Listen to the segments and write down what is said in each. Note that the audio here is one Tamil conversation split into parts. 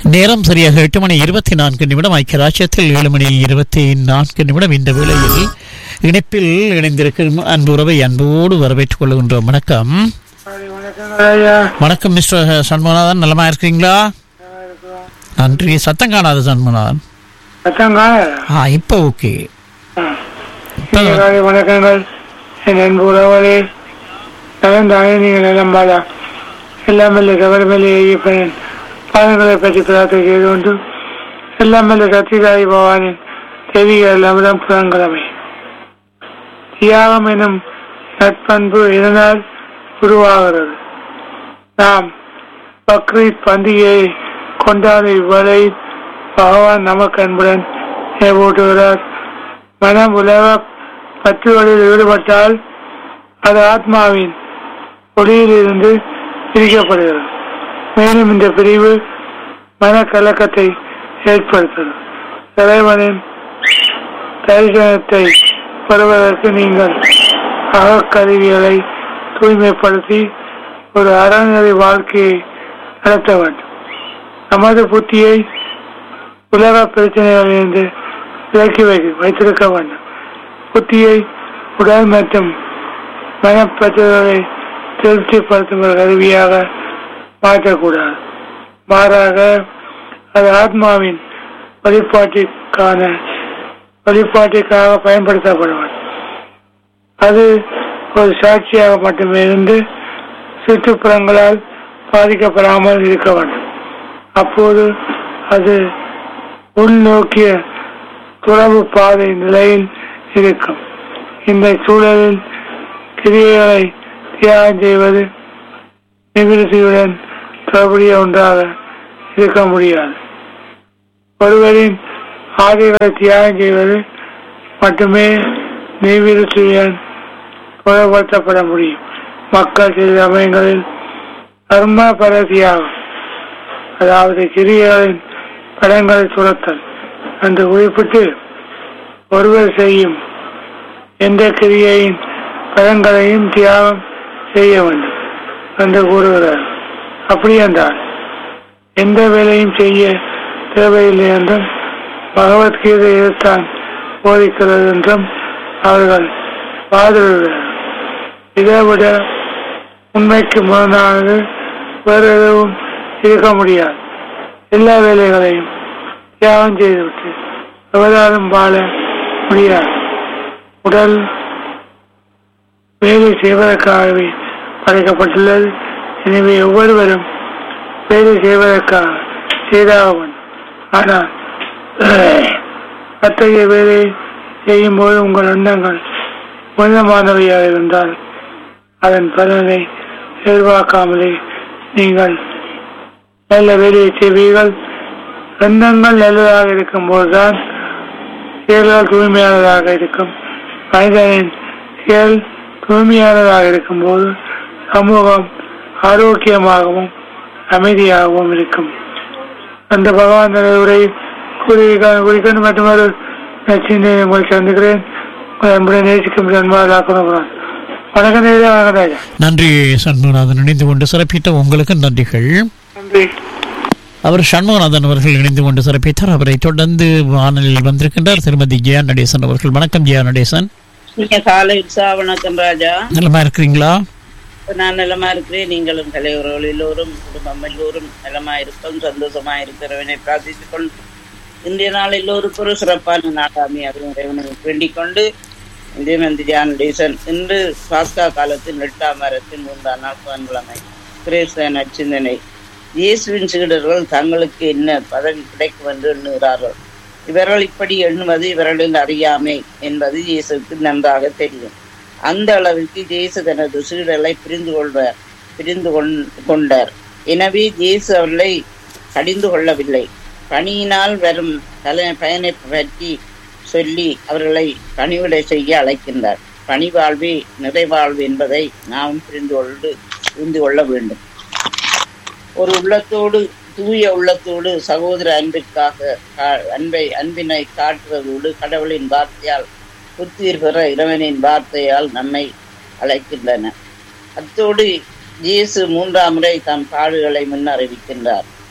நேரம் சரியாக எட்டு மணி இருபத்தி நான்கு நிமிடம் ஐக்கிய ராஜ்யத்தில் ஏழு மணி இருபத்தி நான்கு நிமிடம் இந்த வேளையில் இணைப்பில் இணைந்திருக்கும் அன்பு உறவை அன்போடு வரவேற்றுக் கொள்கின்றோம் வணக்கம் வணக்கம் ஐயா வணக்கம் மிஸ்டர் சண்முகநாதன் நலமா இருக்கிறீங்களா நன்றி சத்தம் காணாது சண்முகநாதன் சத்தங்க ஆ இப்போ ஓகே இப்போ காலை வணக்கங்கள் என் அன்பு உறவுகளே நலந்தானே நீங்கள் நலம் பாடா எல்லாம் மெல்ல கவர்மெல்ல ஐயப்பனின் பாதங்களை பற்றி பிரார்த்தனை செய்து கொண்டு எல்லாம் மெல்ல கத்திகாரி பவானின் தெய்வீக அமிர்தம் புறங்கிழமை தியாகம் எனும் நட்பண்பு இதனால் உருவாகிறது நாம் பக்ரீத் பண்டிகையை கொண்டாடும் இவ்வளை பகவான் நமக்கு அன்புடன் நினைவூட்டுகிறார் மனம் உலக பற்றுகளில் ஈடுபட்டால் அது ஆத்மாவின் ஒளியிலிருந்து பிரிக்கப்படுகிறது மேலும் இந்த பிரிவு மனக்கலக்கத்தை ஏற்படுத்துகிறது இறைவனின் தரிசனத்தை பெறுவதற்கு நீங்கள் அகக்கருவிகளை தூய்மைப்படுத்தி ஒரு அறநெறி வாழ்க்கையை நடத்த வேண்டும் நமது புத்தியை உலக பிரச்சனைகளிலிருந்து விலக்கி வை வைத்திருக்க வேண்டும் புத்தியை உடல் மற்றும் மனப்பற்றுதலை திருப்திப்படுத்தும் ஒரு கருவியாக மாற்றக்கூடாது மாறாக அது ஆத்மாவின் வழிபாட்டிற்கான வழிபாட்டிற்காக பயன்படுத்தப்படுவது அது ஒரு சாட்சியாக மட்டுமே இருந்து சுற்றுப்புறங்களால் பாதிக்கப்படாமல் இருக்க வேண்டும் அப்போது அது உள்நோக்கிய துறவு பாதை நிலையில் இருக்கும் இந்த சூழலில் கிரியைகளை தியாகம் செய்வது நிவிருத்தியுடன் தொடர்புடைய ஒன்றாக இருக்க முடியாது ஒருவரின் ஆடைகளை தியாகம் செய்வது மட்டுமே நிவிருத்தியுடன் தொடர்படுத்தப்பட முடியும் மக்கள் சில சமயங்களில் கர்ம பர தியாகம் அதாவது கிரியைகளின் படங்களை சுரத்தல் என்று குறிப்பிட்டு ஒருவர் செய்யும் எந்த கிரியையின் பலன்களையும் தியாகம் செய்ய வேண்டும் என்று கூறுகிறார் அப்படி என்றால் எந்த வேலையும் செய்ய தேவையில்லை என்றும் பகவத்கீதை எதிர்த்தான் போதிக்கிறது என்றும் அவர்கள் வாதிடுகிறார் இதைவிட உண்மைக்கு முரணானது வேறு எதுவும் இருக்க முடியாது எல்லா வேலைகளையும் தியாகம் செய்துவிட்டு எவராலும் வாழ முடியாது உடல் வேலை செய்வதற்காகவே படைக்கப்பட்டுள்ளது எனவே ஒவ்வொருவரும் வேலை செய்வதற்காக செய்தாக வேண்டும் ஆனால் அத்தகைய வேலையை செய்யும் போது உங்கள் எண்ணங்கள் உன்னதமானவையாக இருந்தால் அதன் பலனை எதிர்பார்க்காமலே நீங்கள் நல்ல வேலையை செய்வீர்கள் எண்ணங்கள் நல்லதாக இருக்கும் போதுதான் செயல்கள் தூய்மையானதாக இருக்கும் மனிதனின் செயல் தூய்மையானதாக இருக்கும்போது சமூகம் ஆரோக்கியமாகவும் அமைதியாகவும் இருக்கும் அந்த பகவான் தனது உரை கூறி குறிக்கொண்டு மற்றொரு நச்சினை உங்களை சந்திக்கிறேன் உங்களை அன்புடன் நேசிக்கும் ஜன்மாதாக்கணும் வணக்கம் நேரே வணக்கம் ராஜா நன்றி சண்முகநாதன் இணைந்து கொண்டு சிறப்பித்த உங்களுக்கு நன்றிகள் நன்றி அவர் சண்முகநாதன் அவர்கள் இணைந்து கொண்டு சிறப்பித்தார் அவரை தொடர்ந்து வானலில் வந்திருக்கின்றார் திருமதி ஜெயா நடேசன் அவர்கள் வணக்கம் ஜெயா நடேசன் நீங்க காலை உற்சாக வணக்கம் ராஜா நலமா இருக்கிறீங்களா நான் நலமா இருக்கிறேன் நீங்களும் தலைவர்கள் எல்லோரும் குடும்பம் எல்லோரும் நலமா இருப்போம் சந்தோஷமா இருக்கிறவனை பிரார்த்தித்துக் கொண்டு இன்றைய நாள் எல்லோருக்கும் ஒரு சிறப்பான நாளாமி அதுவும் இறைவனை வேண்டிக் கொண்டு இந்திய மந்திரி ஜான் டீசன் இன்று பாஸ்கா காலத்தில் எட்டாம் வாரத்தின் மூன்றாம் நாள் புதன்கிழமை கிரேச நச்சிந்தனை இயேசுவின் சீடர்கள் தங்களுக்கு என்ன பதவி கிடைக்கும் என்று எண்ணுகிறார்கள் இவர்கள் இப்படி எண்ணுவது இவர்களின் அறியாமை என்பது இயேசுக்கு நன்றாக தெரியும் அந்த அளவிற்கு இயேசு தனது சீடர்களை பிரிந்து கொள்வார் பிரிந்து கொண்- கொண்டார் எனவே இயேசு அவர்களை கடிந்து கொள்ளவில்லை பணியினால் வரும் தல பயனை பற்றி சொல்லி அவர்களை பணிவிடை செய்ய அழைக்கின்றார் பணிவாழ்வே நிறைவாழ்வு என்பதை நாம் புரிந்து கொண்டு புரிந்து கொள்ள வேண்டும் ஒரு உள்ளத்தோடு தூய உள்ளத்தோடு சகோதர அன்பிற்காக கா- அன்பை அன்பினை காட்டுவதோடு கடவுளின் வார்த்தையால் புத்துயிர் பெற இறைவனின் வார்த்தையால் நம்மை அழைக்கின்றன அத்தோடு இயேசு மூன்றாம் முறை தம் பாடுகளை முன்னறிவிக்கின்றார்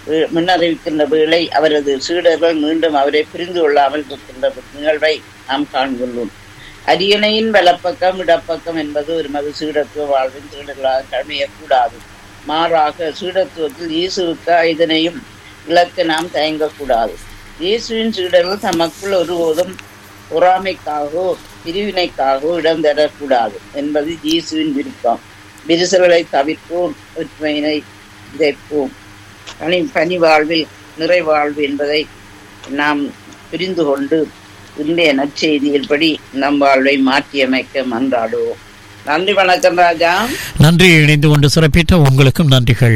வே- முன்னறிவிக்கின்ற வேளை அவரது சீடர்கள் மீண்டும் அவரை புரிந்து கொள்ளாமல் இருக்கின்ற நிகழ்வை நாம் காண்கின்றோம் அரியணையின் வலப்பக்கம் இடப்பக்கம் என்பது ஒரு மது சீடத்துவ வாழ்வின் சீடர்களாக கமையக்கூடாது மாறாக சீடத்துவத்தில் இயேசுவுக்கு இதனையும் இலக்க நாம் தயங்கக்கூடாது இயேசுவின் சீடர்கள் தமக்குள் ஒருபோதும் பொறாமைக்காகவோ பிரிவினைக்காகவோ இடம் தரக்கூடாது என்பது இயேசுவின் விருப்பம் விரிசல்களை தவிர்ப்போம் ஒற்றுமையினை விதைப்போம் பனி பனி வாழ்வில் நிறைவாழ்வு என்பதை நாம் புரிந்து கொண்டு இன்றைய நற்செய்தியின்படி நம் வாழ்வை மாற்றியமைக்க மன்றாடுவோம் நன்றி வணக்கம் ராஜா நன்றி இணைந்து கொண்டு சிறப்பித்த உங்களுக்கும் நன்றிகள்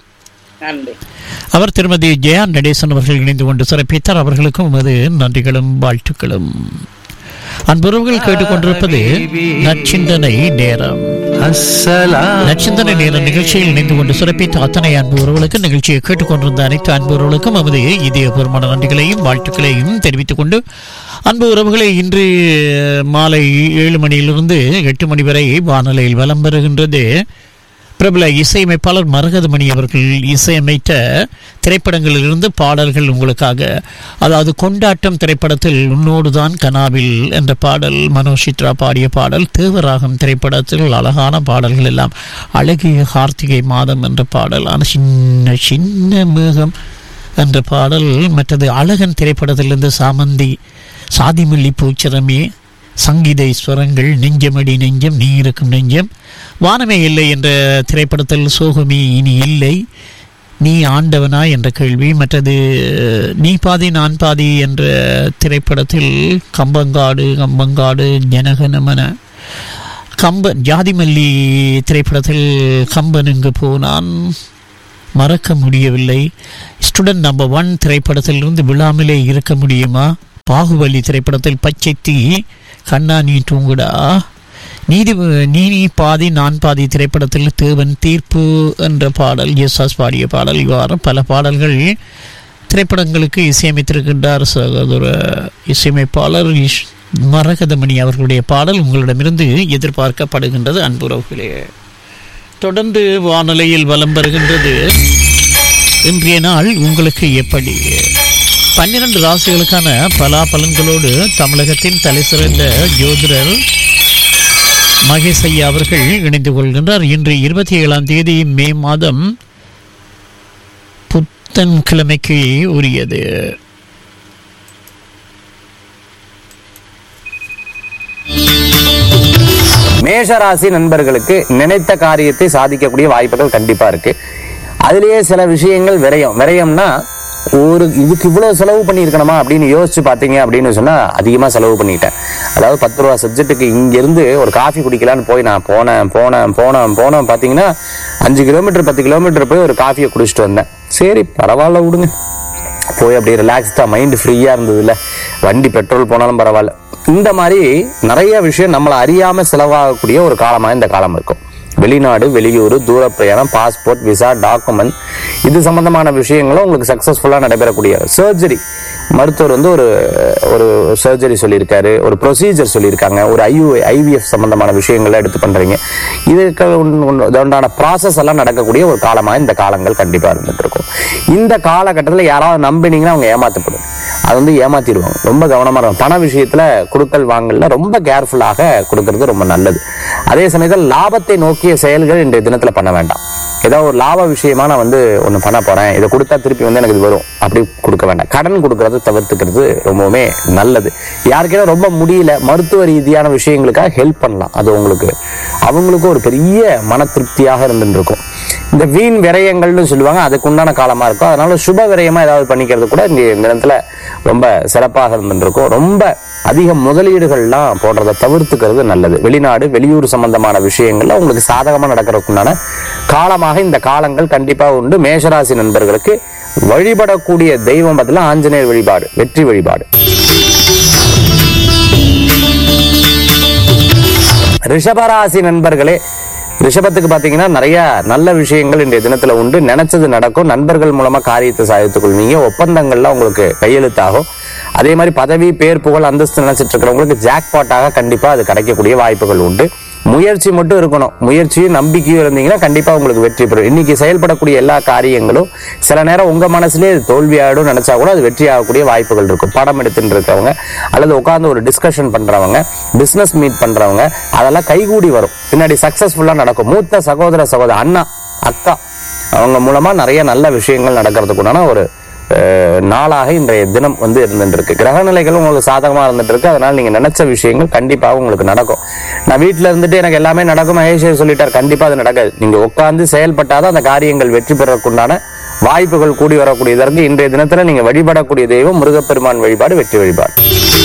நன்றி அவர் திருமதி ஜெயா நடேசன் அவர்கள் இணைந்து கொண்டு சிறப்பித்தார் அவர்களுக்கும் உமது நன்றிகளும் வாழ்த்துக்களும் அன்புறவுகள் கேட்டுக்கொண்டிருப்பது நச்சிந்தனை நேரம் நச்சிந்தனை நேர நிகழ்ச்சியில் இணைந்து கொண்டு சிறப்பித்த அத்தனை அன்பு உறவுகளுக்கு நிகழ்ச்சியை கேட்டுக்கொண்டிருந்த அனைத்து அன்பு உறவுகளுக்கும் நமது இதயபூர்வமான நன்றிகளையும் வாழ்த்துக்களையும் தெரிவித்துக் கொண்டு அன்பு உறவுகளை இன்று மாலை ஏழு மணியிலிருந்து எட்டு மணி வரை வானொலியில் வலம் பெறுகின்றது பிரபல இசையமைப்பாளர் மரகதமணி அவர்கள் இசையமைத்த திரைப்படங்களிலிருந்து பாடல்கள் உங்களுக்காக அதாவது கொண்டாட்டம் திரைப்படத்தில் உன்னோடுதான் கனாவில் என்ற பாடல் மனோஜ் சித்ரா பாடிய பாடல் தேவராகம் திரைப்படத்தில் அழகான பாடல்கள் எல்லாம் அழகிய கார்த்திகை மாதம் என்ற பாடல் ஆனால் சின்ன சின்ன மேகம் என்ற பாடல் மற்றது அழகன் திரைப்படத்திலிருந்து சாமந்தி சாதிமல்லி பூச்சிரமே சங்கீத ஸ்வரங்கள் நெஞ்சமடி நெஞ்சம் நீ இருக்கும் நெஞ்சம் வானமே இல்லை என்ற திரைப்படத்தில் சோகமே இனி இல்லை நீ ஆண்டவனா என்ற கேள்வி மற்றது நீ பாதி நான் பாதி என்ற திரைப்படத்தில் கம்பங்காடு கம்பங்காடு ஜனகனமன கம்பன் ஜாதிமல்லி திரைப்படத்தில் கம்பன் இங்கு போனான் மறக்க முடியவில்லை ஸ்டூடெண்ட் நம்பர் ஒன் திரைப்படத்திலிருந்து விழாமலே இருக்க முடியுமா பாகுபலி திரைப்படத்தில் பச்சை தீ கண்ணா நீ தூங்குடா நீதி நீ நீ பாதி நான் பாதி திரைப்படத்தில் தேவன் தீர்ப்பு என்ற பாடல் எஸ்எஸ் பாடிய பாடல் இவ்வாறு பல பாடல்கள் திரைப்படங்களுக்கு இசையமைத்திருக்கின்றார் சகோதர இசையமைப்பாளர் இஷ் மரகதமணி அவர்களுடைய பாடல் உங்களிடமிருந்து எதிர்பார்க்கப்படுகின்றது அன்புறவுகளே தொடர்ந்து வானொலியில் வலம் வருகின்றது இன்றைய நாள் உங்களுக்கு எப்படி பன்னிரண்டு ராசிகளுக்கான பலாபலன்களோடு தமிழகத்தின் தலைசிறந்த ஜோதிடர் மகேஷ் ஐயா அவர்கள் இணைந்து கொள்கின்றார் இன்று இருபத்தி ஏழாம் தேதி மே மாதம் புத்தன் கிழமைக்கு உரியது மேஷராசி நண்பர்களுக்கு நினைத்த காரியத்தை சாதிக்கக்கூடிய வாய்ப்புகள் கண்டிப்பா இருக்கு அதுலயே சில விஷயங்கள் விரயம் விரயம்னா ஒரு இதுக்கு இவ்வளவு செலவு பண்ணியிருக்கணுமா அப்படின்னு யோசிச்சு பாத்தீங்க அப்படின்னு சொன்னா அதிகமா செலவு பண்ணிட்டேன் அதாவது பத்து ரூபா சப்ஜெக்ட்டுக்கு இங்க இருந்து ஒரு காஃபி குடிக்கலான்னு போய் நான் போனேன் போனேன் போனேன் போனேன் பாத்தீங்கன்னா அஞ்சு கிலோமீட்டர் பத்து கிலோமீட்டர் போய் ஒரு காஃபியை குடிச்சிட்டு வந்தேன் சரி பரவாயில்ல விடுங்க போய் அப்படியே ரிலாக்ஸ்டா மைண்ட் ஃப்ரீயா இருந்ததுல வண்டி பெட்ரோல் போனாலும் பரவாயில்ல இந்த மாதிரி நிறைய விஷயம் நம்மளை அறியாம செலவாகக்கூடிய ஒரு காலமா இந்த காலம் இருக்கும் வெளிநாடு வெளியூர் தூர பிரயாணம் பாஸ்போர்ட் விசா டாக்குமெண்ட் இது சம்பந்தமான விஷயங்களும் உங்களுக்கு சக்சஸ்ஃபுல்லா நடைபெறக்கூடிய சர்ஜரி மருத்துவர் வந்து ஒரு ஒரு சர்ஜரி சொல்லியிருக்காரு ஒரு ப்ரொசீஜர் சொல்லியிருக்காங்க ஒரு ஐயு ஐவிஎஃப் சம்பந்தமான விஷயங்களை எடுத்து பண்றீங்க இதுக்கு உண்டு- உண்டு- உண்டான ப்ராசஸ் எல்லாம் நடக்கக்கூடிய ஒரு காலமா இந்த காலங்கள் கண்டிப்பா இருந்துட்டு இருக்கும் இந்த காலகட்டத்தில் யாராவது நம்பினீங்கன்னா அவங்க ஏமாத்தப்படும் அது வந்து ஏமாத்திடுவாங்க ரொம்ப கவனமா இருக்கும் பண விஷயத்துல கொடுக்கல் வாங்கல ரொம்ப கேர்ஃபுல்லாக கொடுக்கறது ரொம்ப நல்லது அதே சமயத்தில் லாபத்தை நோக்கிய செயல்கள் இன்றைய தினத்துல பண்ண வேண்டாம் ஏதாவது ஒரு லாப விஷயமா நான் வந்து ஒண்ணு பண்ண போறேன் இதை கொடுத்தா திருப்பி வந்து எனக்கு இது வரும் அப்படி கொடுக்க வேண்டாம் கடன் கொடுக்கறத தவிர்த்துக்கிறது ரொம்பவுமே நல்லது யாருக்கேனும் ரொம்ப முடியல மருத்துவ ரீதியான விஷயங்களுக்காக ஹெல்ப் பண்ணலாம் அது உங்களுக்கு அவங்களுக்கும் ஒரு பெரிய மன திருப்தியாக இருந்துட்டு இருக்கும் இந்த வீண் விரயங்கள்னு சொல்லுவாங்க அதுக்கு உண்டான காலமா இருக்கும் அதனால சுப விரயமா ஏதாவது பண்ணிக்கிறது கூட இங்க இந்த நேரத்துல ரொம்ப சிறப்பாக இருந்துட்டு இருக்கும் ரொம்ப அதிக முதலீடுகள்லாம் போடுறதை தவிர்த்துக்கிறது நல்லது வெளிநாடு வெளியூர் சம்பந்தமான விஷயங்கள்ல உங்களுக்கு சாதகமா நடக்கிறதுக்குண்டான காலமாக இந்த காலங்கள் கண்டிப்பா உண்டு மேஷராசி நண்பர்களுக்கு வழிபடக்கூடிய தெய்வம் பதிலா ஆஞ்சநேயர் வழிபாடு வெற்றி வழிபாடு ரிஷபராசி நண்பர்களே ரிஷபத்துக்கு பாத்தீங்கன்னா நிறைய நல்ல விஷயங்கள் இன்றைய தினத்துல உண்டு நினைச்சது நடக்கும் நண்பர்கள் மூலமா காரியத்தை சாதித்துக் கொள்வீங்க ஒப்பந்தங்கள்லாம் உங்களுக்கு கையெழுத்தாகும் அதே மாதிரி பதவி பேர் புகழ் அந்தஸ்து நினைச்சிட்டு இருக்கிறவங்களுக்கு ஜாக்பாட்டாக கண்டிப்பா அது கிடைக்கக்கூடிய வாய்ப்புகள் உண்டு முயற்சி மட்டும் இருக்கணும் முயற்சியும் நம்பிக்கையும் இருந்தீங்கன்னா கண்டிப்பா உங்களுக்கு வெற்றி பெறும் இன்னைக்கு செயல்படக்கூடிய எல்லா காரியங்களும் சில நேரம் உங்க மனசுலயே இது தோல்வி ஆயிடும் நினைச்சா கூட அது வெற்றி ஆகக்கூடிய வாய்ப்புகள் இருக்கும் படம் எடுத்துட்டு இருக்கவங்க அல்லது உட்கார்ந்து ஒரு டிஸ்கஷன் பண்றவங்க பிசினஸ் மீட் பண்றவங்க அதெல்லாம் கைகூடி வரும் பின்னாடி சக்சஸ்ஃபுல்லா நடக்கும் மூத்த சகோதர சகோதர அண்ணா அக்கா அவங்க மூலமா நிறைய நல்ல விஷயங்கள் நடக்கிறதுக்குண்டான ஒரு அஹ், நாளாக இன்றைய தினம் வந்து இருந்துட்டு இருக்கு கிரக நிலைகள் உங்களுக்கு சாதகமா இருந்துட்டு இருக்கு அதனால நீங்க நினைச்ச விஷயங்கள் கண்டிப்பாக உங்களுக்கு நடக்கும் நான் வீட்ல இருந்துட்டு எனக்கு எல்லாமே நடக்கும் மகேஷ் சொல்லிட்டார் கண்டிப்பா அது நடக்காது நீங்க உட்கார்ந்து செயல்பட்டாதான் அந்த காரியங்கள் வெற்றி பெறக்குண்டான வாய்ப்புகள் கூடி வரக்கூடியதற்கு இன்றைய தினத்துல நீங்க வழிபடக்கூடிய தெய்வம் முருகப்பெருமான் வழிபாடு வெற்றி வழிபாடு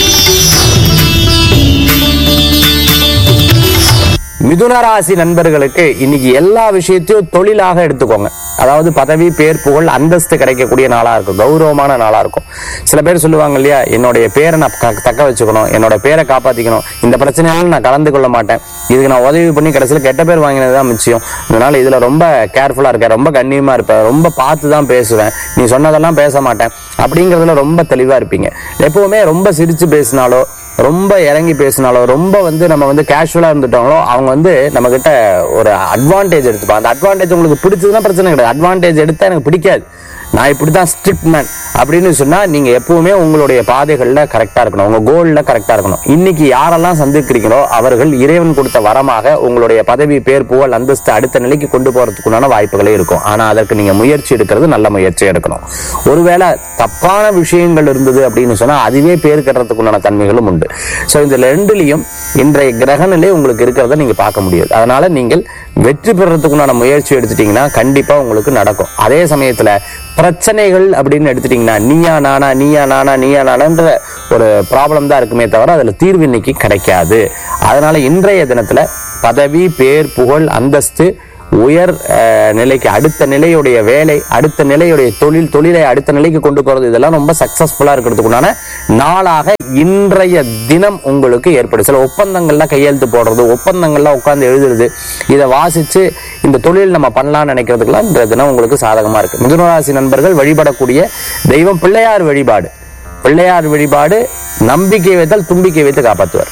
மிதுன ராசி நண்பர்களுக்கு இன்னைக்கு எல்லா விஷயத்தையும் தொழிலாக எடுத்துக்கோங்க அதாவது பதவி பேர் புகழ் அந்தஸ்து கிடைக்கக்கூடிய நாளா இருக்கும் கௌரவமான நாளா இருக்கும் சில பேர் சொல்லுவாங்க இல்லையா என்னுடைய பேரை நான் க- தக்க வச்சுக்கணும் என்னோட பேரை காப்பாத்திக்கணும் இந்த பிரச்சனையால நான் கலந்து கொள்ள மாட்டேன் இதுக்கு நான் உதவி பண்ணி கடைசியில் கெட்ட பேர் வாங்கினது தான் மிச்சம் அதனால இதுல ரொம்ப கேர்ஃபுல்லா இருக்கேன் ரொம்ப கண்ணியமா இருப்பேன் ரொம்ப பார்த்து தான் பேசுவேன் நீ சொன்னதெல்லாம் பேச மாட்டேன் அப்படிங்கறதுல ரொம்ப தெளிவா இருப்பீங்க எப்பவுமே ரொம்ப சிரிச்சு பேசினாலோ ரொம்ப இறங்கி பேசினாலோ ரொம்ப வந்து நம்ம வந்து கேஷுவலா இருந்துட்டாங்களோ அவங்க வந்து நம்ம கிட்ட ஒரு அட்வான்டேஜ் எடுத்துப்பாங்க அந்த அட்வான்டேஜ் உங்களுக்கு பிடிச்சதுன்னா பிரச்சனை கிடையாது அட்வான்டேஜ் எடுத்தா எனக்கு பிடிக்காது நான் இப்படிதான் ஸ்ட்ரிக்ட் மேன் அப்படின்னு சொன்னா நீங்க எப்பவுமே உங்களுடைய பாதைகள்ல கரெக்டா இருக்கணும் உங்க கோல்ல கரெக்டா இருக்கணும் இன்னைக்கு யாரெல்லாம் சந்திக்கிறீங்களோ அவர்கள் இறைவன் கொடுத்த வரமாக உங்களுடைய பதவி பேர் புகழ் அந்தஸ்து அடுத்த நிலைக்கு கொண்டு போறதுக்குண்டான வாய்ப்புகளே இருக்கும் ஆனா அதற்கு நீங்க முயற்சி எடுக்கிறது நல்ல முயற்சி எடுக்கணும் ஒருவேளை தப்பான விஷயங்கள் இருந்தது அப்படின்னு சொன்னா அதுவே பேர் கட்டுறதுக்குண்டான தன்மைகளும் உண்டு சோ இந்த ரெண்டுலயும் இன்றைய கிரகநிலை உங்களுக்கு இருக்கிறத நீங்க பார்க்க முடியாது அதனால நீங்கள் வெற்றி பெறறதுக்குண்டான முயற்சி எடுத்துட்டீங்கன்னா கண்டிப்பா உங்களுக்கு நடக்கும் அதே சமயத்துல பிரச்சனைகள் அப்படின்னு எடுத்துட்டீங்கன்னா நீயா நானா நீயா நானா நீயா நானான்ற ஒரு ப்ராப்ளம் தான் இருக்குமே தவிர அதுல தீர்வு இன்னைக்கு கிடைக்காது அதனால இன்றைய தினத்துல பதவி பேர் புகழ் அந்தஸ்து உயர் அஹ், நிலைக்கு அடுத்த நிலையுடைய வேலை அடுத்த நிலையுடைய தொழில் தொழிலை அடுத்த நிலைக்கு கொண்டு போறது இதெல்லாம் ரொம்ப சக்சஸ்ஃபுல்லா இருக்கிறதுக்குண்டான நாளாக இன்றைய தினம் உங்களுக்கு ஏற்படும் சில ஒப்பந்தங்கள்லாம் கையெழுத்து போடுறது ஒப்பந்தங்கள்லாம் உட்கார்ந்து எழுதுறது இதை வாசிச்சு இந்த தொழில் நம்ம பண்ணலாம்னு நினைக்கிறதுக்கெல்லாம் இந்த தினம் உங்களுக்கு சாதகமா இருக்கு மிதுனராசி நண்பர்கள் வழிபடக்கூடிய தெய்வம் பிள்ளையார் வழிபாடு பிள்ளையார் வழிபாடு நம்பிக்கை வைத்தால் தும்பிக்கை வைத்து காப்பாற்றுவார்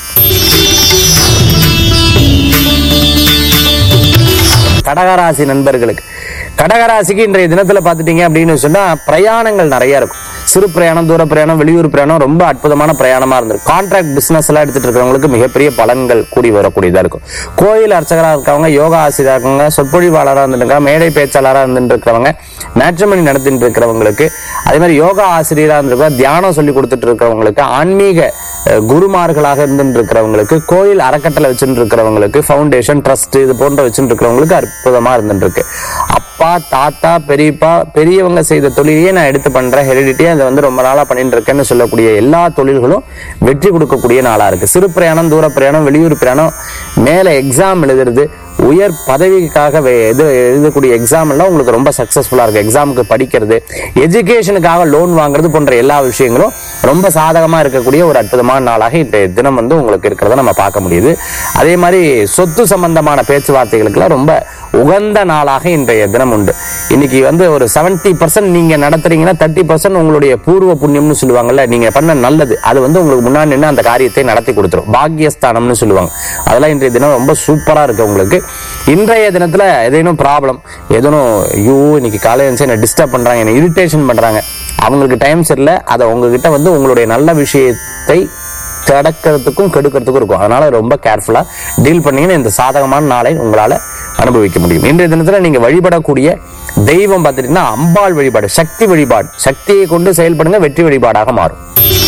கடகராசி நண்பர்களுக்கு கடகராசிக்கு இன்றைய தினத்துல பாத்துட்டீங்க அப்படின்னு சொன்னா பிரயாணங்கள் நிறைய இருக்கும் சிறு பிரயாணம் தூர பிரயாணம் வெளியூர் பிரயாணம் ரொம்ப அற்புதமான பிரயாணமா இருந்திருக்கும் கான்ட்ராக்ட் பிசினஸ் எல்லாம் எடுத்துட்டு இருக்கிறவங்களுக்கு மிகப்பெரிய பலன்கள் கூடி வரக்கூடியதா இருக்கும் கோயில் அர்ச்சகரா இருக்கவங்க யோகா ஆசிரியரா இருக்கவங்க சொற்பொழிவாளராக இருந்துருக்காங்க மேடை பேச்சாளராக இருந்துட்டு இருக்கிறவங்க மேட்ரிமணி நடத்திட்டு இருக்கிறவங்களுக்கு அதே மாதிரி யோகா ஆசிரியராக இருந்திருக்க தியானம் சொல்லி கொடுத்துட்டு இருக்கிறவங்களுக்கு ஆன்மீக அஹ், குருமார்களாக இருந்துட்டு இருக்கிறவங்களுக்கு கோயில் அறக்கட்டளை வச்சுட்டு இருக்கிறவங்களுக்கு ஃபவுண்டேஷன் ட்ரஸ்ட் இது போன்ற வச்சுட்டு இருக்கிறவங்களுக்கு அற்புதமா இருந்துட்டு இருக்கு அப்பா தாத்தா பெரியப்பா பெரியவங்க செய்த தொழிலையே நான் எடுத்து பண்றேன் ஹெரிடிட்டியா இதை வந்து ரொம்ப நாளா பண்ணிட்டு இருக்கேன்னு சொல்லக்கூடிய எல்லா தொழில்களும் வெற்றி கொடுக்கக்கூடிய நாளா இருக்கு சிறு பிரயாணம் தூர பிரயாணம் வெளியூர் பிரயாணம் மேல எக்ஸாம் எழுதுறது உயர் பதவிக்காக வே- இது எழுதக்கூடிய எக்ஸாம் எல்லாம் உங்களுக்கு ரொம்ப சக்சஸ்ஃபுல்லா இருக்கு எக்ஸாமுக்கு படிக்கிறது எஜுகேஷனுக்காக லோன் வாங்குறது போன்ற எல்லா விஷயங்களும் ரொம்ப சாதகமா இருக்கக்கூடிய ஒரு அற்புதமான நாளாக இன்றைய தினம் வந்து உங்களுக்கு இருக்கிறத நம்ம பார்க்க முடியுது அதே மாதிரி சொத்து சம்பந்தமான பேச்சுவார்த்தைகளுக்கெல்லாம் ரொம்ப உகந்த நாளாக இன்றைய தினம் உண்டு இன்னைக்கு வந்து ஒரு 70% பர்சன்ட் நீங்க நடத்துறீங்கன்னா தேர்ட்டி பர்சன்ட் உங்களுடைய பூர்வ புண்ணியம்னு சொல்லுவாங்கல்ல நீங்க பண்ண நல்லது அது வந்து உங்களுக்கு முன்னாடி நின்று அந்த காரியத்தை நடத்தி கொடுத்துரும் பாக்கியஸ்தானம்னு சொல்லுவாங்க அதெல்லாம் இன்றைய தினம் ரொம்ப சூப்பரா இருக்கு உங்களுக்கு இன்றைய தினத்துல ஏதேனும் ப்ராப்ளம் ஏதேனும் ஐயோ இன்னைக்கு காலையில என்ன டிஸ்டர்ப் பண்றாங்க என்ன இரிட்டேஷன் பண்றாங்க அவங்களுக்கு டைம் சரியில்லை அதை உங்ககிட்ட வந்து உங்களுடைய நல்ல விஷயத்தை தடுக்கிறதுக்கும் கெடுக்கிறதுக்கும் இருக்கும் அதனால ரொம்ப கேர்ஃபுல்லா டீல் பண்ணீங்கன்னா இந்த சாதகமான நாளை உங்களால அனுபவிக்க முடியும் இன்றைய தினத்துல நீங்க வழிபடக்கூடிய தெய்வம் பார்த்துட்டீங்கன்னா அம்பாள் வழிபாடு சக்தி வழிபாடு சக்தியை கொண்டு செயல்படுங்க வெற்றி வழிபாடாக மாறும்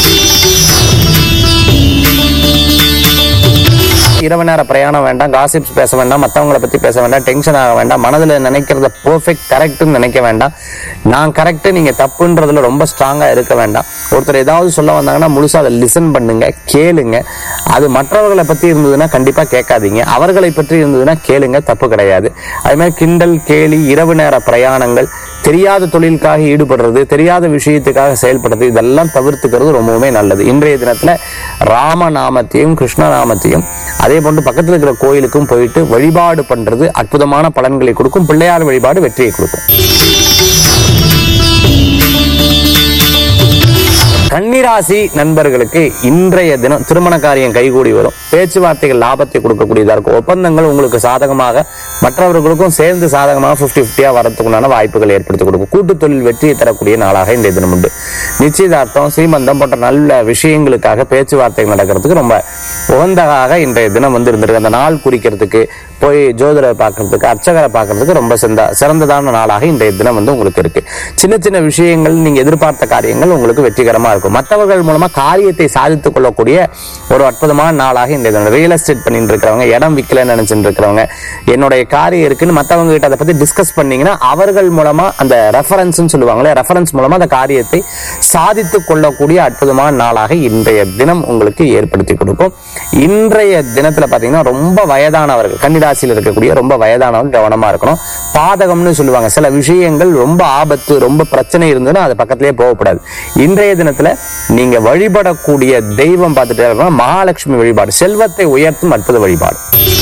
இரவு நேர பிரயாணம் வேண்டாம் காசிப்ஸ் பேச வேண்டாம் மற்றவங்களை பத்தி பேச வேண்டாம் டென்ஷன் ஆக வேண்டாம் மனதில் நினைக்கிறத பெர்ஃபெக்ட் கரெக்ட்னு நினைக்க வேண்டாம் நான் கரெக்ட் நீங்க தப்புன்றதுல ரொம்ப ஸ்ட்ராங்கா இருக்க வேண்டாம் ஒருத்தர் ஏதாவது சொல்ல வந்தாங்கன்னா முழுசா அதை லிசன் பண்ணுங்க கேளுங்க அது மற்றவர்களை பத்தி இருந்ததுன்னா கண்டிப்பா கேட்காதீங்க அவர்களை பற்றி இருந்ததுன்னா கேளுங்க தப்பு கிடையாது அதே மாதிரி கிண்டல் கேலி இரவு நேர பிரயாணங்கள் தெரியாத தொழிலுக்காக ஈடுபடுறது தெரியாத விஷயத்துக்காக செயல்படுறது இதெல்லாம் தவிர்த்துக்கிறது ரொம்பவுமே நல்லது இன்றைய தினத்துல ராம நாமத்தையும் கிருஷ்ண நாமத்தையும் அதே போன்று பக்கத்துல இருக்கிற கோயிலுக்கும் போயிட்டு வழிபாடு பண்றது அற்புதமான பலன்களை கொடுக்கும் பிள்ளையார் வழிபாடு வெற்றியை கொடுக்கும் கன்னிராசி கும்பராசி நண்பர்களுக்கு இன்றைய தினம் திருமண காரியம் கைகூடி வரும் பேச்சுவார்த்தைகள் லாபத்தை கொடுக்கக்கூடியதா இருக்கும் ஒப்பந்தங்கள் உங்களுக்கு சாதகமாக மற்றவர்களுக்கும் சேர்ந்து சாதகமாக 50 50 வரத்துக்குண்டான வாய்ப்புகள் ஏற்படுத்தி கொடுக்கும் கூட்டு தொழில் வெற்றியை தரக்கூடிய நாளாக இன்றைய தினம் உண்டு நிச்சயதார்த்தம் சீமந்தம் போன்ற நல்ல விஷயங்களுக்காக பேச்சுவார்த்தைகள் நடக்கிறதுக்கு ரொம்ப உகந்ததாக இன்றைய தினம் வந்து இருந்திருக்கு அந்த நாள் குறிக்கிறதுக்கு போய் ஜோதிடரை பார்க்கறதுக்கு அர்ச்சகரை பார்க்கறதுக்கு ரொம்ப சிறந்த சிறந்ததான நாளாக இன்றைய தினம் வந்து உங்களுக்கு இருக்கு சின்ன சின்ன விஷயங்கள் நீங்க எதிர்பார்த்த காரியங்கள் உங்களுக்கு வெற்றிகரமா இருக்கும் மற்றவர்கள் மூலமா காரியத்தை சாதித்துக் கொள்ளக்கூடிய ஒரு அற்புதமான நாளாக இன்றைய தினம் ரியல் எஸ்டேட் பண்ணிட்டு இருக்கிறவங்க இடம் விற்கலன்னு நினைச்சிட்டு இருக்கிறவங்க என்னுடைய காரியம் இருக்குன்னு மற்றவங்க கிட்ட அதை பத்தி டிஸ்கஸ் பண்ணீங்கன்னா அவர்கள் மூலமா அந்த ரெஃபரன்ஸ் சொல்லுவாங்களே ரெஃபரன்ஸ் மூலமா அந்த காரியத்தை சாதித்துக் கொள்ளக்கூடிய அற்புதமான நாளாக இன்றைய தினம் உங்களுக்கு ஏற்படுத்தி கொடுக்கும் இன்றைய தினத்துல பாத்தீங்கன்னா ரொம்ப வயதானவர்கள் கன்னிராசியில் இருக்கக்கூடிய ரொம்ப வயதானவங்க கவனமா இருக்கணும் பாதகம்னு சொல்லுவாங்க சில விஷயங்கள் ரொம்ப ஆபத்து ரொம்ப பிரச்சனை இருந்ததுன்னா அது பக்கத்திலேயே போகக்கூடாது இன்றைய தினத்துல நீங்க வழிபடக்கூடிய தெய்வம் பார்த்துட்டே இருக்கணும் மகாலட்சுமி வழிபாடு செல்வத்தை உயர்த்தும் அற்புத வழிபாடு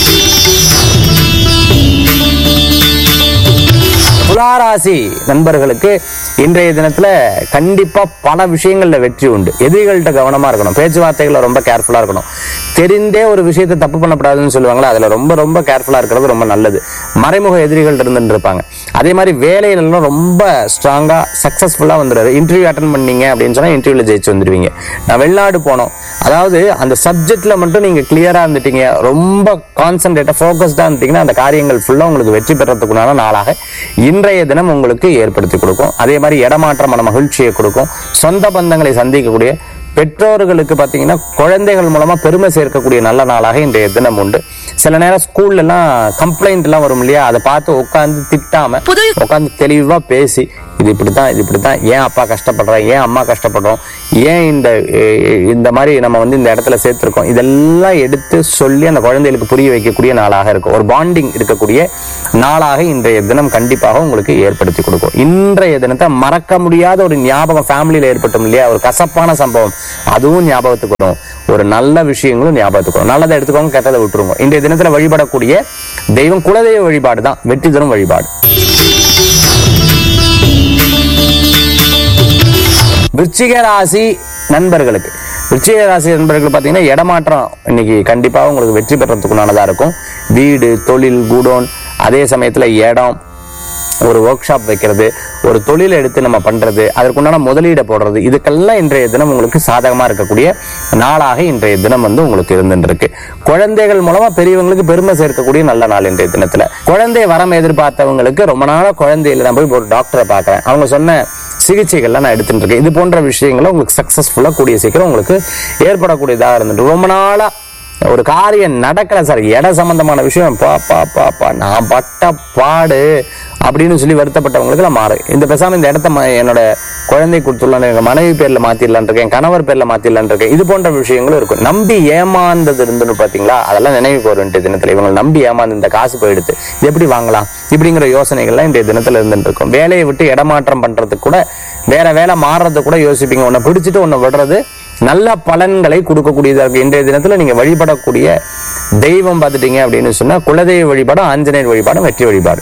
துளாராசி நண்பர்களுக்கு இன்றைய தினத்துல கண்டிப்பா பல விஷயங்கள்ல வெற்றி உண்டு எதிரிகள்கிட்ட கவனமா இருக்கணும் பேச்சுவார்த்தைகள்ல ரொம்ப கேர்ஃபுல்லா இருக்கணும் தெரிந்தே ஒரு விஷயத்தை தப்பு பண்ணக்கூடாதுன்னு சொல்லுவாங்களா அதுல ரொம்ப ரொம்ப கேர்ஃபுல்லா இருக்கிறது ரொம்ப நல்லது மறைமுக எதிரிகள் இருந்துட்டு இருப்பாங்க அதே மாதிரி வேலையிலலாம் ரொம்ப ஸ்ட்ராங்கா சக்சஸ்ஃபுல்லா வந்துடுறது இன்டர்வியூ அட்டன் பண்ணீங்க அப்படின்னு சொன்னா இன்டர்வியூல ஜெயிச்சு வந்துடுவீங்க நான் வெளிநாடு போனோம் அதாவது அந்த சப்ஜெக்ட்ல மட்டும் நீங்க கிளியரா இருந்துட்டீங்க ரொம்ப கான்சென்ட்ரேட்டா ஃபோக்கஸ்டா இருந்தீங்கன்னா அந்த காரியங்கள் ஃபுல்லா உங்களுக்கு வெற்றி பெறத்துக்குண்டான நாளாக இன்றைய தினம் உங்களுக்கு ஏற்படுத்தி கொடுக்கும் அதே மாதிரி இடமாற்றமான மகிழ்ச்சியை கொடுக்கும் சொந்த பந்தங்களை சந்திக்கக்கூடிய பெற்றோர்களுக்கு பார்த்தீங்கன்னா குழந்தைகள் மூலமா பெருமை சேர்க்கக்கூடிய நல்ல நாளாக இன்றைய தினம் உண்டு சில நேரம் ஸ்கூல்ல எல்லாம் கம்ப்ளைண்ட் எல்லாம் வரும் இல்லையா அதை பார்த்து உட்காந்து திட்டாம உட்காந்து தெளிவா பேசி இது இப்படித்தான் இது இப்படித்தான் ஏன் அப்பா கஷ்டப்படுறோம் ஏன் அம்மா கஷ்டப்படுறோம் ஏன் இந்த எ- இந்த மாதிரி நம்ம வந்து இந்த இடத்துல சேர்த்திருக்கோம் இதெல்லாம் எடுத்து சொல்லி அந்த குழந்தைகளுக்கு புரிய வைக்கக்கூடிய நாளாக இருக்கும் ஒரு பாண்டிங் இருக்கக்கூடிய நாளாக இன்றைய தினம் கண்டிப்பாக உங்களுக்கு ஏற்படுத்தி கொடுக்கும் இன்றைய தினத்தை மறக்க முடியாத ஒரு ஞாபகம் ஃபேமிலியில ஏற்பட்டும் இல்லையா ஒரு கசப்பான சம்பவம் அதுவும் ஞாபகத்துக்கு வரும் ஒரு நல்ல விஷயங்களும் ஞாபகத்துக்கு வரும் நல்லதை எடுத்துக்கோங்க கெட்டதை விட்டுருங்க இன்றைய தினத்துல வழிபடக்கூடிய தெய்வம் குலதெய்வ வழிபாடு தான் வெற்றி தரும் வழிபாடு விருச்சிக ராசி நண்பர்களுக்கு விருச்சிக ராசி நண்பர்கள் பார்த்தீங்கன்னா இடமாற்றம் இன்னைக்கு கண்டிப்பாக உங்களுக்கு வெற்றி பெறத்துக்குண்டானதா இருக்கும் வீடு தொழில் குடோன் அதே சமயத்துல இடம் ஒரு ஒர்க் ஷாப் வைக்கிறது ஒரு தொழில் எடுத்து நம்ம பண்றது அதற்குண்டான முதலீடை போடுறது இதுக்கெல்லாம் இன்றைய தினம் உங்களுக்கு சாதகமா இருக்கக்கூடிய நாளாக இன்றைய தினம் வந்து உங்களுக்கு இருந்துட்டு இருக்கு குழந்தைகள் மூலமா பெரியவங்களுக்கு பெருமை சேர்க்கக்கூடிய நல்ல நாள் இன்றைய தினத்துல குழந்தை வரம் எதிர்பார்த்தவங்களுக்கு ரொம்ப நாளா குழந்தையில நான் போய் ஒரு டாக்டரை பார்க்கறேன் அவங்க சொன்ன சிகிச்சைகள்லாம் நான் எடுத்துட்டு இருக்கேன் இது போன்ற விஷயங்களை உங்களுக்கு சக்சஸ்ஃபுல்லா கூடிய சீக்கிரம் உங்களுக்கு ஏற்படக்கூடியதாக இருந்துட்டு ரொம்ப நாளா ஒரு காரியம் நடக்கல சார் இட சம்பந்தமான விஷயம் பா பா பா பா நான் பட்ட பாடு அப்படின்னு சொல்லி வருத்தப்பட்டவங்களுக்கு நான் மாறு இந்த பேசாம இந்த இடத்த ம- என்னோட குழந்தை கொடுத்துடலான்னு எங்க மனைவி பேர்ல மாத்திடலான் இருக்கேன் கணவர் பேர்ல மாத்திடலான் இருக்கேன் இது போன்ற விஷயங்களும் இருக்கும் நம்பி ஏமாந்தது இருந்துன்னு பாத்தீங்களா அதெல்லாம் நினைவுக்கு வரும் இன்றைய தினத்துல இவங்க நம்பி ஏமாந்து இந்த காசு போயிடுது இது எப்படி வாங்கலாம் இப்படிங்கிற யோசனைகள்லாம் இன்றைய தினத்துல இருந்துட்டு இருக்கும் வேலையை விட்டு இடமாற்றம் பண்றதுக்கு கூட வேற வேலை மாறுறது கூட யோசிப்பீங்க உன்னை பிடிச்சிட்டு உன்னை விடுறது நல்ல பலன்களை கொடுக்கக்கூடியதா இருக்கு இன்றைய தினத்துல நீங்க வழிபடக்கூடிய தெய்வம் பார்த்துட்டீங்க அப்படின்னு சொன்னா குலதெய்வ வழிபாடும் ஆஞ்சநேயர் வழிபாடும் வெற்றி வழிபாடு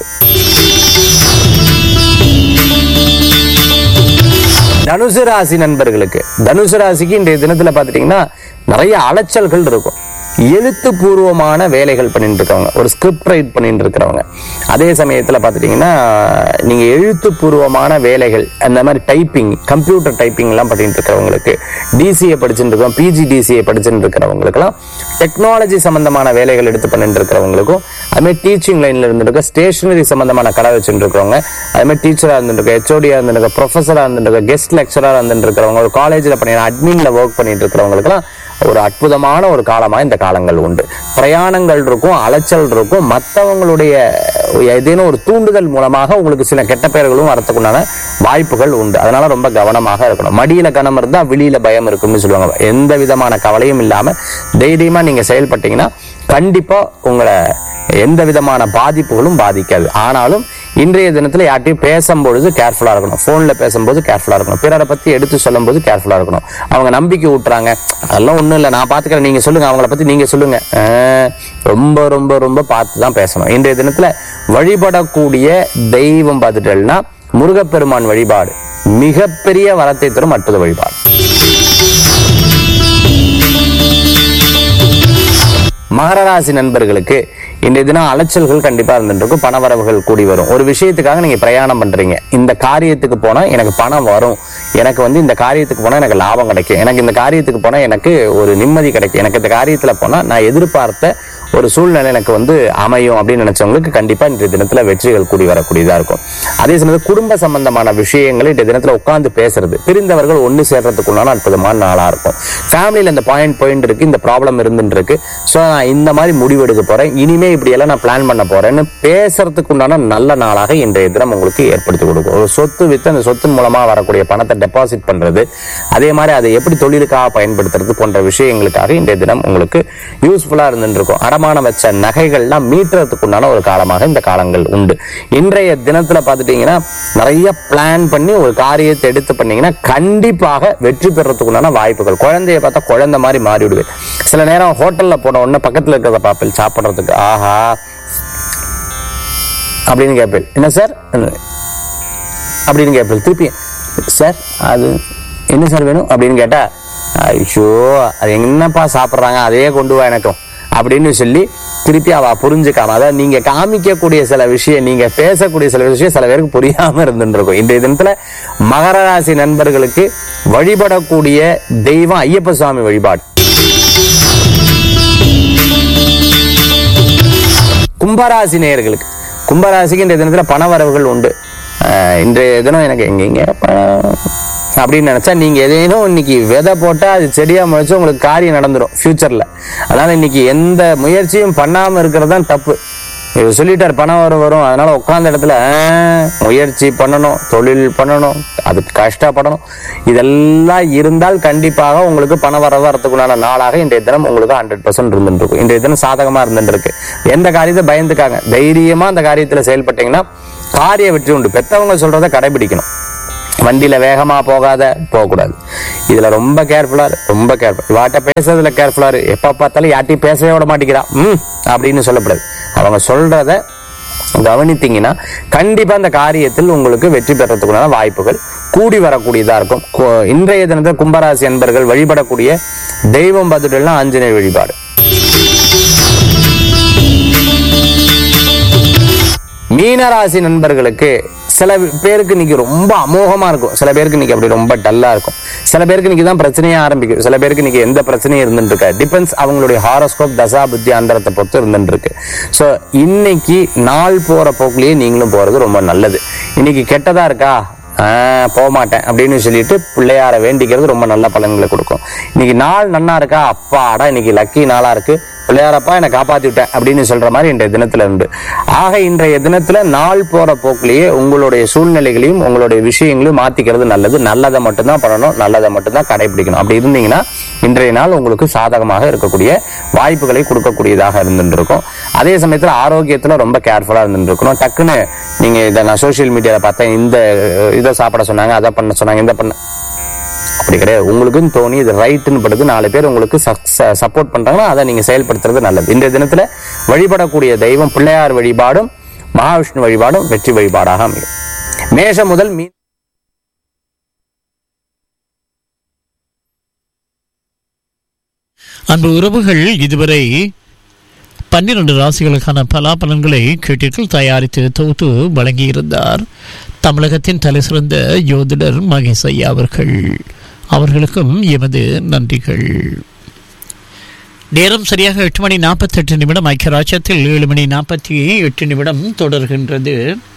தனுசு ராசி நண்பர்களுக்கு தனுசு ராசிக்கு இன்றைய தினத்துல பாத்துட்டீங்கன்னா நிறைய அலைச்சல்கள் இருக்கும் எழுத்துப்பூர்வமான வேலைகள் பண்ணிட்டு இருக்கவங்க ஒரு ஸ்கிரிப்ட் ரைட் பண்ணிட்டு இருக்கிறவங்க அதே சமயத்துல பாத்துட்டீங்கன்னா நீங்க எழுத்துப்பூர்வமான வேலைகள் அந்த மாதிரி டைப்பிங் கம்ப்யூட்டர் டைப்பிங் எல்லாம் பண்ணிட்டு இருக்கிறவங்களுக்கு டிசிஏ படிச்சுட்டு இருக்கோம் பிஜி டிசிஏ படிச்சுட்டு இருக்கிறவங்களுக்குலாம் டெக்னாலஜி சம்பந்தமான வேலைகள் எடுத்து பண்ணிட்டு இருக்கிறவங்களுக்கும் அது மாதிரி டீச்சிங் லைன்ல இருந்துட்டு ஸ்டேஷனரி சம்பந்தமான கடை வச்சுட்டு இருக்கிறவங்க அது மாதிரி டீச்சரா இருந்துட்டு ஹெச்ஓடியா இருந்துட்டு ப்ரொஃபஸரா இருந்துட்டு கெஸ்ட் லெக்சரரா இருந்துட்டு இருக்கிறவங்க ஒரு காலேஜ்ல பண்ணி அட்மின்ல ஒர்க் பண்ணிட்டு இருக்கிறவங்களுக்குலாம் ஒரு அற்புதமான ஒரு காலமா இந்த காலங்கள் உண்டு பிரயாணங்கள் இருக்கும் அலைச்சல் இருக்கும் மற்றவங்களுடைய ஏதேனும் ஒரு தூண்டுதல் மூலமாக உங்களுக்கு சில கெட்ட பெயர்களும் வரத்துக்குண்டான வாய்ப்புகள் உண்டு அதனால ரொம்ப கவனமாக இருக்கணும் மடியில கனம் இருந்தா வெளியில பயம் இருக்கும்னு சொல்லுவாங்க எந்த விதமான கவலையும் இல்லாம தைரியமா நீங்க செயல்பட்டீங்கன்னா கண்டிப்பா உங்களை எந்த விதமான பாதிப்புகளும் பாதிக்காது ஆனாலும் இன்றைய தினத்துல யார்ட்டையும் பேசும்பொழுது கேர்ஃபுல்லா இருக்கணும் போன்ல பேசும்போது கேர்ஃபுல்லா இருக்கணும் பிறரை பத்தி எடுத்து சொல்லும்போது கேர்ஃபுல்லா இருக்கணும் அவங்க நம்பிக்கை ஊட்டுறாங்க அதெல்லாம் ஒண்ணும் இல்லை நான் பாத்துக்கிறேன் நீங்க சொல்லுங்க அவங்கள பத்தி நீங்க சொல்லுங்க ஆஹ், ரொம்ப ரொம்ப ரொம்ப பார்த்து தான் பேசணும் இன்றைய தினத்துல வழிபடக்கூடிய தெய்வம் பார்த்துட்டேன்னா முருகப்பெருமான் வழிபாடு மிகப்பெரிய வரத்தை தரும் அற்புத வழிபாடு மகர ராசி நண்பர்களுக்கு இன்றைய தினம் அலைச்சல்கள் கண்டிப்பா இருந்துட்டு இருக்கும் பணவரவுகள் கூடி வரும் ஒரு விஷயத்துக்காக நீங்க பிரயாணம் பண்றீங்க இந்த காரியத்துக்கு போனா எனக்கு பணம் வரும் எனக்கு வந்து இந்த காரியத்துக்கு போனா எனக்கு லாபம் கிடைக்கும் எனக்கு இந்த காரியத்துக்கு போனா எனக்கு ஒரு நிம்மதி கிடைக்கும் எனக்கு இந்த காரியத்துல போனா நான் எதிர்பார்த்த ஒரு சூழ்நிலை எனக்கு வந்து அமையும் அப்படின்னு நினைச்சவங்களுக்கு கண்டிப்பா இன்றைய தினத்துல வெற்றிகள் கூடி வரக்கூடியதா இருக்கும் அதே சமயத்தில் குடும்ப சம்பந்தமான விஷயங்களை இன்றைய தினத்துல உட்கார்ந்து பேசுறது பிரிந்தவர்கள் ஒன்று சேர்றதுக்குள்ளான அற்புதமான நாளா இருக்கும் ஃபேமிலியில இந்த பாயிண்ட் பாயிண்ட் இருக்கு இந்த ப்ராப்ளம் இருந்துட்டு இருக்கு ஸோ நான் இந்த மாதிரி முடிவெடுக்க போறேன் இனிமே இப்படி எல்லாம் நான் பிளான் பண்ண போறேன்னு பேசுறதுக்கு உண்டான நல்ல நாளாக இன்றைய தினம் உங்களுக்கு ஏற்படுத்தி கொடுக்கும் ஒரு சொத்து வித்து அந்த சொத்தின் மூலமா வரக்கூடிய பணத்தை டெபாசிட் பண்றது அதே மாதிரி அதை எப்படி தொழிலுக்காக பயன்படுத்துறது போன்ற விஷயங்களுக்காக இன்றைய தினம் உங்களுக்கு யூஸ்ஃபுல்லா இருந்துட்டு இருக்கும் அடமானம் வச்ச நகைகள்லாம் மீட்டுறதுக்கு உண்டான ஒரு காலமாக இந்த காலங்கள் உண்டு இன்றைய தினத்துல பார்த்துட்டீங்கன்னா நிறைய பிளான் பண்ணி ஒரு காரியத்தை எடுத்து பண்ணீங்கன்னா கண்டிப்பாக வெற்றி பெறதுக்கு உண்டான வாய்ப்புகள் குழந்தைய பார்த்தா குழந்தை மாதிரி மாறி விடுவேன் சில நேரம் ஹோட்டல்ல போன உடனே பக்கத்துல இருக்கிறத பாப்பேன் சாப்பிடுறதுக்கு ஆஹா அப்படின்னு கேட்பேன் என்ன சார் அப்படின்னு கேட்பேன் திருப்பி சார் அது என்ன சார் வேணும் அப்படின்னு கேட்டா ஐயோ அது என்னப்பா சாப்பிட்றாங்க அதையே கொண்டு வா எனக்கும் அப்படின்னு சொல்லி திருப்பி அவ புரிஞ்சுக்காம அதாவது நீங்க காமிக்கக்கூடிய சில விஷயம் நீங்க பேசக்கூடிய சில விஷயம் சில பேருக்கு புரியாம இருந்துட்டு இருக்கும் இன்றைய தினத்துல மகர ராசி நண்பர்களுக்கு வழிபடக்கூடிய தெய்வம் ஐயப்ப சுவாமி வழிபாடு கும்பராசி நேயர்களுக்கு கும்பராசிக்கு இன்றைய தினத்துல பண வரவுகள் உண்டு ஆஹ் இன்றைய தினம் எனக்கு எங்கெங்க பணம் அப்படின்னு நினைச்சா நீங்க எதேனும் இன்னைக்கு விதை போட்டா அது செடியா முளைச்சு உங்களுக்கு காரியம் நடந்துரும் ஃபியூச்சர்ல அதனால இன்னைக்கு எந்த முயற்சியும் பண்ணாம இருக்கிறது தான் தப்பு இவர் சொல்லிட்டார் பணம் வரும் வரும் அதனால உட்கார்ந்த இடத்துல ஆஹ், முயற்சி பண்ணணும் தொழில் பண்ணணும் அதுக்கு கஷ்டப்படணும் இதெல்லாம் இருந்தால் கண்டிப்பாக உங்களுக்கு பண வர வரத்துக்குண்டான நாளாக இன்றைய தினம் உங்களுக்கு ஹண்ட்ரட் பர்சன்ட் இருந்துட்டு இருக்கும் இன்றைய தினம் சாதகமா இருந்துட்டு இருக்கு எந்த காரியத்தை பயந்துக்காங்க தைரியமா அந்த காரியத்துல செயல்பட்டீங்கன்னா காரிய வெற்றி உண்டு பெத்தவங்க சொல்றதை கடைபிடிக்கணும் வண்டியில வேகமா போகாத போகக்கூடாது இதுல ரொம்ப கேர்ஃபுல்லா இரு, ரொம்ப கேர்ஃபுல் இவாட்ட பேசுறதுல கேர்ஃபுல்லா இரு எப்ப பார்த்தாலும் யார்ட்டையும் பேசவே விட மாட்டேங்கிறா ம் அப்படின்னு சொல்லக்கூடாது அவங்க சொல்றத கவனித்தீங்கன்னா கண்டிப்பா அந்த காரியத்தில் உங்களுக்கு வெற்றி பெறத்துக்குண்டான வாய்ப்புகள் கூடி வரக்கூடியதா இருக்கும் கு- இன்றைய தினத்தில் கும்பராசி அன்பர்கள் வழிபடக்கூடிய தெய்வம் பார்த்துட்டுலாம் ஆஞ்சநேயர் வழிபாடு மீனராசி நண்பர்களுக்கு சில பேருக்கு இன்னைக்கு ரொம்ப அமோகமா இருக்கும் சில பேருக்கு இன்னைக்கு அப்படி ரொம்ப டல்லா இருக்கும் சில பேருக்கு இன்னைக்கு தான் பிரச்சனையே ஆரம்பிக்கும் சில பேருக்கு இன்னைக்கு எந்த பிரச்சனையும் இருந்துட்டு இருக்கா டிபெண்ட்ஸ் அவங்களுடைய ஹாரோஸ்கோப் தசா புத்தி அந்தரத்தை பொறுத்து இருந்துட்டு இருக்கு ஸோ இன்னைக்கு நாள் போற போக்குலயே நீங்களும் போறது ரொம்ப நல்லது இன்னைக்கு கெட்டதா இருக்கா ஆஹ் போக மாட்டேன் அப்படின்னு சொல்லிட்டு பிள்ளையார வேண்டிக்கிறது ரொம்ப நல்ல பலன்களை கொடுக்கும் இன்னைக்கு நாள் நன்னா இருக்கா அப்பாடா இன்னைக்கு லக்கி நாளா இருக்கு பிள்ளையாரப்பா என்னை காப்பாத்தி விட்டேன் அப்படின்னு சொல்ற மாதிரி இன்றைய தினத்துல உண்டு ஆக இன்றைய தினத்துல நாள் போற போக்குலயே உங்களுடைய சூழ்நிலைகளையும் உங்களுடைய விஷயங்களையும் மாத்திக்கிறது நல்லது நல்லதை மட்டும்தான் பண்ணணும் நல்லதை மட்டும்தான் கடைபிடிக்கணும் அப்படி இருந்தீங்கன்னா இன்றைய நாள் உங்களுக்கு சாதகமாக இருக்கக்கூடிய வாய்ப்புகளை கொடுக்கக்கூடியதாக இருந்துட்டு இருக்கும் அதே சமயத்துல ஆரோக்கியத்துல ரொம்ப கேர்ஃபுல்லா இருந்துட்டு இருக்கணும் டக்குன்னு நீங்க இதை நான் சோஷியல் மீடியால பார்த்தேன் இந்த அஹ், இதை சாப்பிட சொன்னாங்க அதை பண்ண சொன்னாங்க இந்த பண்ண அப்படி கிடையாது உங்களுக்குன்னு தோணி இது ரைட்டுன்னு படுது நாலு பேர் உங்களுக்கு சப்போர்ட் பண்றாங்கன்னா அதை நீங்க செயல்படுத்துறது நல்லது இன்றைய தினத்துல வழிபடக்கூடிய தெய்வம் பிள்ளையார் வழிபாடும் மகாவிஷ்ணு வழிபாடும் வெற்றி வழிபாடாக அமையும் மேஷம் முதல் மீ அன்பு உறவுகள் இதுவரை பன்னிரண்டு ராசிகளுக்கான பலாபலன்களை கேட்டீர்கள் தயாரித்து தொகுத்து வழங்கியிருந்தார் தமிழகத்தின் தலைசிறந்த யோதிடர் மகேஷ் ஐயா அவர்கள் அவர்களுக்கும் எமது நன்றிகள் நேரம் சரியாக எட்டு மணி நாற்பத்தெட்டு நிமிடம் ஐக்கிய ராஜ்யத்தில் ஏழு மணி நாற்பத்தி எட்டு நிமிடம் தொடர்கின்றது